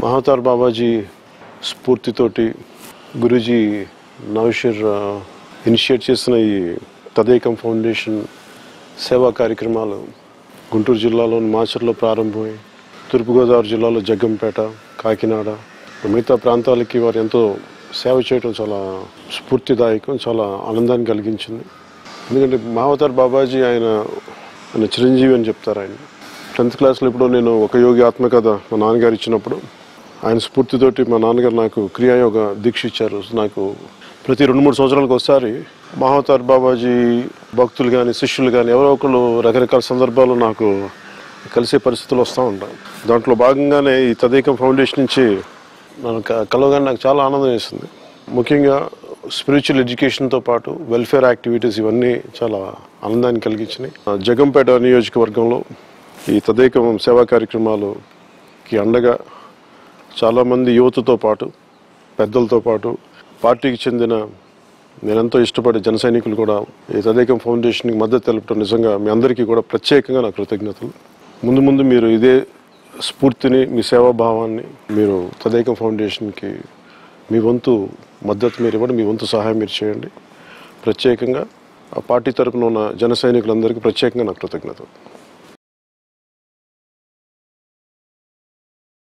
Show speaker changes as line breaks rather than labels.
మహాతార్ బాబాజీ స్ఫూర్తితోటి గురూజీ నవషీర్ ఆ, ఇనిషియేట్ చేసిన ఈ తదేకం ఫౌండేషన్ సేవా కార్యక్రమాలు గుంటూరు జిల్లాలోని మాచర్లో ప్రారంభమై తూర్పుగోదావరి జిల్లాలో జగ్గంపేట కాకినాడ మిగతా ప్రాంతాలకి వారు ఎంతో సేవ చేయడం చాలా స్ఫూర్తిదాయకం చాలా ఆనందాన్ని కలిగించింది ఎందుకంటే మావతార్ బాబాజీ ఆయన ఆయన చిరంజీవి అని చెప్తారు ఆయన టెన్త్ క్లాస్లో ఇప్పుడు నేను ఒక యోగి ఆత్మకథ మా నాన్నగారు ఇచ్చినప్పుడు ఆయన స్ఫూర్తితోటి మా నాన్నగారు నాకు క్రియాయోగ దీక్ష ఇచ్చారు నాకు ప్రతి రెండు మూడు సంవత్సరాలకు ఒకసారి మహావతార్ బాబాజీ భక్తులు కానీ శిష్యులు కానీ ఎవరో ఒకళ్ళు రకరకాల సందర్భాల్లో నాకు కలిసే పరిస్థితులు వస్తూ ఉంటాయి దాంట్లో భాగంగానే ఈ తదేకం ఫౌండేషన్ నుంచి నన్ను క- కలవగానే నాకు చాలా ఆనందం వేసింది ముఖ్యంగా స్పిరిచువల్ ఎడ్యుకేషన్తో పాటు వెల్ఫేర్ యాక్టివిటీస్ ఇవన్నీ చాలా ఆనందాన్ని కలిగించినాయి ఆ జగంపేట నియోజకవర్గంలో ఈ తదేకం సేవా కార్యక్రమాలుకి అండగా చాలామంది యువతతో పాటు పెద్దలతో పాటు పార్టీకి చెందిన నేనెంతో ఇష్టపడే జన సైనికులు కూడా ఈ తదేకం ఫౌండేషన్కి మద్దతు తెలపడం నిజంగా మీ అందరికీ కూడా ప్రత్యేకంగా నా కృతజ్ఞతలు ముందు ముందు మీరు ఇదే స్ఫూర్తిని మీ సేవాభావాన్ని మీరు తదేకం ఫౌండేషన్కి మీ వంతు మద్దతు మీరు ఇవ్వండి మీ వంతు సహాయం మీరు చేయండి ప్రత్యేకంగా ఆ పార్టీ తరపున ఉన్న జన సైనికులందరికీ ప్రత్యేకంగా నా కృతజ్ఞతలు